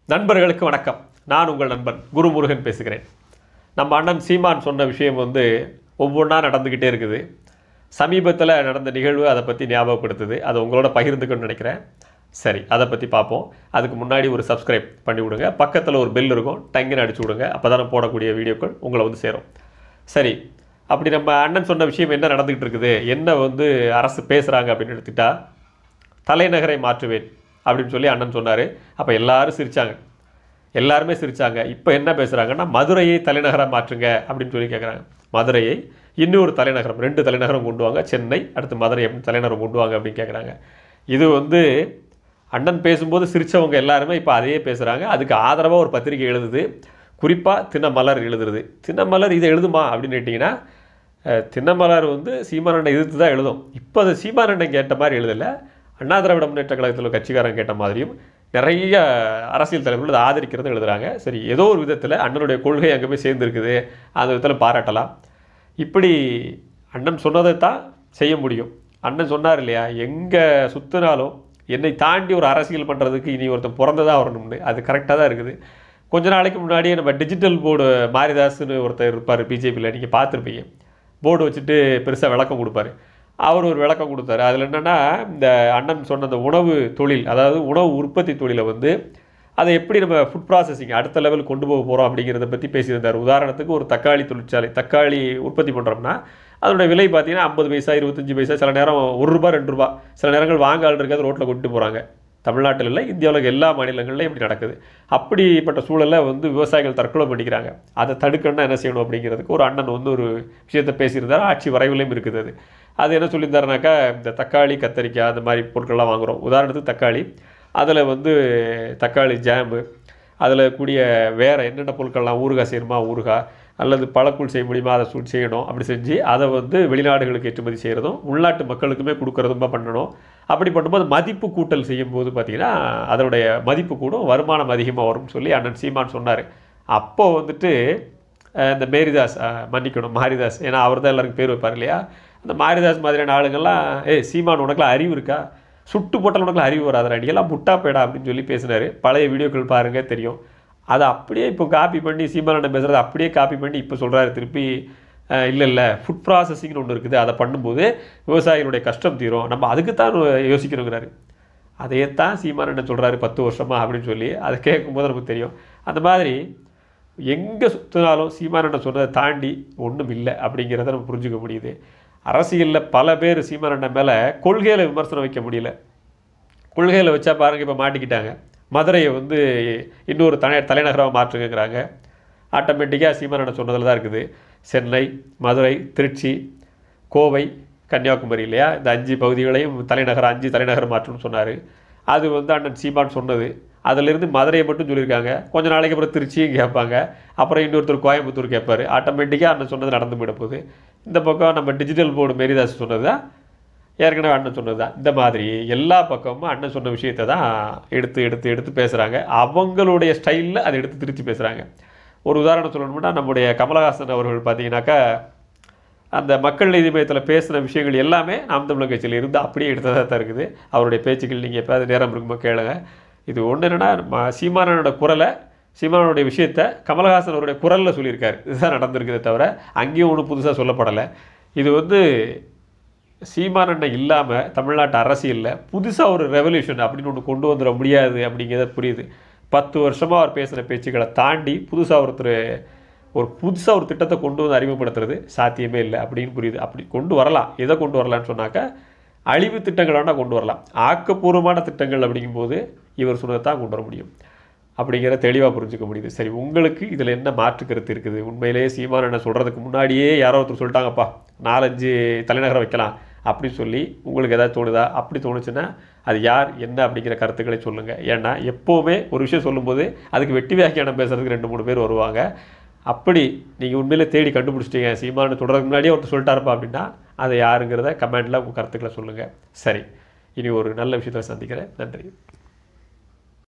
நண்பர்களுக்கு வணக்கம் நான் உங்கள் நண்பன் குருமுருகன் பேசுகிறேன் நம்ம அண்ணன் சீமான் சொன்ன விஷயம் வந்து ஒவ்வொன்றா நடந்துக்கிட்டே இருக்குது சமீபத்தில் நடந்த நிகழ்வு அதை பற்றி ஞாபகப்படுத்துது அதை உங்களோட பகிர்ந்துக்கணும்னு நினைக்கிறேன் சரி அதை பற்றி பார்ப்போம் அதுக்கு முன்னாடி ஒரு சப்ஸ்கிரைப் பண்ணி விடுங்க பக்கத்தில் ஒரு பெல் இருக்கும் டங்குன்னு அடிச்சு விடுங்க அப்போ தானே போடக்கூடிய வீடியோக்கள் உங்களை வந்து சேரும் சரி அப்படி நம்ம அண்ணன் சொன்ன விஷயம் என்ன நடந்துக்கிட்டு இருக்குது என்ன வந்து அரசு பேசுகிறாங்க அப்படின்னு எடுத்துக்கிட்டா தலைநகரை மாற்றுவேன் அப்படின்னு சொல்லி அண்ணன் சொன்னார் அப்போ எல்லாரும் சிரிச்சாங்க எல்லாருமே சிரிச்சாங்க இப்போ என்ன பேசுகிறாங்கன்னா மதுரையை தலைநகராக மாற்றுங்க அப்படின்னு சொல்லி கேட்குறாங்க மதுரையை இன்னொரு தலைநகரம் ரெண்டு தலைநகரம் கொண்டு வாங்க சென்னை அடுத்து மதுரை எப்படி தலைநகரம் கொண்டு வாங்க அப்படின்னு கேட்குறாங்க இது வந்து அண்ணன் பேசும்போது சிரிச்சவங்க எல்லாருமே இப்போ அதையே பேசுகிறாங்க அதுக்கு ஆதரவாக ஒரு பத்திரிகை எழுதுது குறிப்பாக தினமலர் எழுதுறது தினமலர் இதை எழுதுமா அப்படின்னு கேட்டிங்கன்னா அஹ், தினமலர் வந்து சீமானண்டை எதிர்த்து தான் எழுதும் இப்போ அது சீமானண்டன் கேட்ட மாதிரி எழுதலை அண்ணா திராவிட முன்னேற்ற கழகத்தில் கட்சிக்காரன் கேட்ட மாதிரியும் நிறைய அரசியல் தலைவர்கள் அதை ஆதரிக்கிறது எழுதுறாங்க சரி ஏதோ ஒரு விதத்தில் அண்ணனுடைய கொள்கை அங்கே போய் சேர்ந்துருக்குது அந்த விதத்தில் பாராட்டலாம் இப்படி அண்ணன் சொன்னதை தான் செய்ய முடியும் அண்ணன் சொன்னார் இல்லையா எங்கே சுற்றினாலும் என்னை தாண்டி ஒரு அரசியல் பண்ணுறதுக்கு இனி ஒருத்தன் பிறந்ததாக வரணும்னு அது கரெக்டாக தான் இருக்குது கொஞ்ச நாளைக்கு முன்னாடியே நம்ம டிஜிட்டல் போர்டு மாரிதாஸ்னு ஒருத்தர் இருப்பார் பிஜேபியில் நீங்கள் பார்த்துருப்பீங்க போர்டு வச்சுட்டு பெருசாக விளக்கம் கொடுப்பாரு அவர் ஒரு விளக்கம் கொடுத்தாரு அதில் என்னென்னா இந்த அண்ணன் சொன்ன அந்த உணவு தொழில் அதாவது உணவு உற்பத்தி தொழிலை வந்து அதை எப்படி நம்ம ஃபுட் ப்ராசஸிங் அடுத்த லெவல் கொண்டு போக போகிறோம் அப்படிங்கிறத பற்றி பேசியிருந்தார் உதாரணத்துக்கு ஒரு தக்காளி தொழிற்சாலை தக்காளி உற்பத்தி பண்ணுறோம்னா அதோட விலை பார்த்தீங்கன்னா ஐம்பது பைசா இருபத்தஞ்சி பைசா சில நேரம் ஒரு ரூபா ரெண்டு ரூபா சில நேரங்கள் வாங்க ஆள் இருக்காது ரோட்டில் கொண்டு போகிறாங்க தமிழ்நாட்டில் இல்லை இந்தியாவில் எல்லா மாநிலங்கள்லையும் இப்படி நடக்குது அப்படிப்பட்ட சூழலில் வந்து விவசாயிகள் தற்கொலை பண்ணிக்கிறாங்க அதை தடுக்கணும்னா என்ன செய்யணும் அப்படிங்கிறதுக்கு ஒரு அண்ணன் வந்து ஒரு விஷயத்தை பேசியிருந்தார் ஆட்சி வரைவிலையும் இருக்குது அது அது என்ன சொல்லியிருந்தாருனாக்கா இந்த தக்காளி கத்தரிக்காய் அந்த மாதிரி பொருட்கள்லாம் வாங்குகிறோம் உதாரணத்துக்கு தக்காளி அதில் வந்து தக்காளி ஜாமு அதில் கூடிய வேறு என்னென்ன பொருட்கள்லாம் ஊறுகாய் செய்யணுமா ஊறுகாய் அல்லது பழக்கூழ் செய்ய முடியுமா அதை சூட் செய்யணும் அப்படி செஞ்சு அதை வந்து வெளிநாடுகளுக்கு ஏற்றுமதி செய்கிறதும் உள்நாட்டு மக்களுக்குமே கொடுக்கறதுமா பண்ணணும் அப்படி பண்ணும்போது மதிப்பு கூட்டல் செய்யும்போது பார்த்திங்கன்னா அதனுடைய மதிப்பு கூடும் வருமானம் அதிகமாக வரும்னு சொல்லி அண்ணன் சீமான் சொன்னார் அப்போ வந்துட்டு அஹ், இந்த மேரிதாஸ் அஹ், மன்னிக்கணும் மாரிதாஸ் ஏன்னா அவர் தான் எல்லாருக்கும் பேர் வைப்பார் இல்லையா அந்த மாரிதாஸ் மாதிரியான ஆளுங்கள்லாம் ஏய் சீமான் உனக்குலாம் அறிவு இருக்கா சுட்டு போட்டால் உனக்குலாம் அறிவு வராது நீ எல்லாம் முட்டா பேடா அப்படின்னு சொல்லி பேசினார் பழைய வீடியோக்கள் பாருங்க தெரியும் அதை அப்படியே இப்போ காப்பி பண்ணி சீமானண்டன் பேசுகிறத அப்படியே காப்பி பண்ணி இப்போ சொல்கிறாரு திருப்பி இல்லை இல்லை ஃபுட் ப்ராசஸிங்னு ஒன்று இருக்குது அதை பண்ணும்போது விவசாயிகளுடைய கஷ்டம் தீரும் நம்ம அதுக்கு தான் யோசிக்கணுங்கிறாரு அதையே தான் சீமானண்டன் சொல்கிறாரு பத்து வருஷமா அப்படின்னு சொல்லி அதை கேட்கும்போது நமக்கு தெரியும் அந்த மாதிரி எங்கே சுற்றினாலும் சீமானண்டன் சொன்னதை தாண்டி ஒன்றும் இல்லை அப்படிங்கிறத நம்ம புரிஞ்சுக்க முடியுது அரசியலில் பல பேர் சீமானண்டன் மேலே கொள்கையில் விமர்சனம் வைக்க முடியல கொள்கையில் வச்சா பாருங்க இப்போ மாட்டிக்கிட்டாங்க மதுரையை வந்து இன்னொரு தலை தலைநகராக மாற்றுங்கிறாங்க ஆட்டோமேட்டிக்காக சீமானண்டன் சொன்னதில் தான் இருக்குது சென்னை மதுரை திருச்சி கோவை கன்னியாகுமரி இல்லையா இந்த அஞ்சு பகுதிகளையும் தலைநகர் அஞ்சு தலைநகர் மாற்றணும்னு சொன்னார் அது வந்து அண்ணன் சீமான் சொன்னது அதிலிருந்து மதுரையை மட்டும் சொல்லியிருக்காங்க கொஞ்ச நாளைக்கு அப்புறம் திருச்சியும் கேட்பாங்க அப்புறம் இன்னொருத்தர் கோயம்புத்தூர் கேட்பாரு ஆட்டோமேட்டிக்காக அண்ணன் சொன்னது நடந்து போயிட போகுது இந்த பக்கம் நம்ம டிஜிட்டல் போர்டு மேரிதாஸ் சொன்னது தான் ஏற்கனவே அண்ணன் சொன்னது தான் இந்த மாதிரி எல்லா பக்கமும் அண்ணன் சொன்ன விஷயத்தை தான் எடுத்து எடுத்து எடுத்து பேசுகிறாங்க அவங்களுடைய ஸ்டைலில் அதை எடுத்து திருச்சி பேசுகிறாங்க ஒரு உதாரணம் சொல்லணும்னா நம்முடைய கமலஹாசன் அவர்கள் பார்த்தீங்கன்னாக்கா அந்த மக்கள் நீதி மையத்தில் பேசின விஷயங்கள் எல்லாமே நாம் தமிழர் கட்சியில் இருந்து அப்படியே எடுத்ததாக தான் இருக்குது அவருடைய பேச்சுக்கள் நீங்கள் எப்போது நேரம் இருக்கும்போது கேளுங்க இது ஒன்று என்னென்னா ம- சீமானனோட குரலை சீமானோடைய விஷயத்த கமலஹாசன் அவருடைய குரலில் சொல்லியிருக்காரு இதுதான் நடந்திருக்குதே தவிர அங்கேயும் ஒன்றும் புதுசாக சொல்லப்படலை இது வந்து சீமானண்ணன் இல்லாமல் தமிழ்நாட்டு அரசியலில் புதுசாக ஒரு ரெவல்யூஷன் அப்படின்னு ஒன்று கொண்டு வந்துட முடியாது அப்படிங்கிறத புரியுது பத்து வருஷமாக அவர் பேசின பேச்சுக்களை தாண்டி புதுசாக ஒருத்தர் ஒரு புதுசாக ஒரு திட்டத்தை கொண்டு வந்து அறிமுகப்படுத்துறது சாத்தியமே இல்லை அப்படின்னு புரியுது அப்படி கொண்டு வரலாம் எதை கொண்டு வரலான்னு சொன்னாக்கா அழிவு திட்டங்கள் வேணால் கொண்டு வரலாம் ஆக்கப்பூர்வமான திட்டங்கள் அப்படிங்கும்போது இவர் சொன்னதை தான் கொண்டு வர முடியும் அப்படிங்கிற தெளிவாக புரிஞ்சுக்க முடியுது சரி உங்களுக்கு இதில் என்ன மாற்று கருத்து இருக்குது உண்மையிலேயே சீமான் என்ன சொல்கிறதுக்கு முன்னாடியே யாரோ ஒருத்தர் சொல்லிட்டாங்கப்பா நாலஞ்சு தலைநகரம் வைக்கலாம் அப்படின்னு சொல்லி உங்களுக்கு ஏதாவது தோணுதா அப்படி தோணுச்சுன்னா அது யார் என்ன அப்படிங்கிற கருத்துக்களை சொல்லுங்கள் ஏன்னா எப்போவுமே ஒரு விஷயம் சொல்லும்போது அதுக்கு வெட்டி வியாக்கியானம் பேசுறதுக்கு ரெண்டு மூணு பேர் வருவாங்க அப்படி நீங்கள் உண்மையிலே தேடி கண்டுபிடிச்சிட்டீங்க சீமானு தொடர்றதுக்கு முன்னாடியே ஒருத்தர் சொல்லிட்டாருப்பா அப்படின்னா அதை யாருங்கிறத கமெண்டில் உங்கள் கருத்துக்களை சொல்லுங்கள் சரி இனி ஒரு நல்ல விஷயத்தில் சந்திக்கிறேன் நன்றி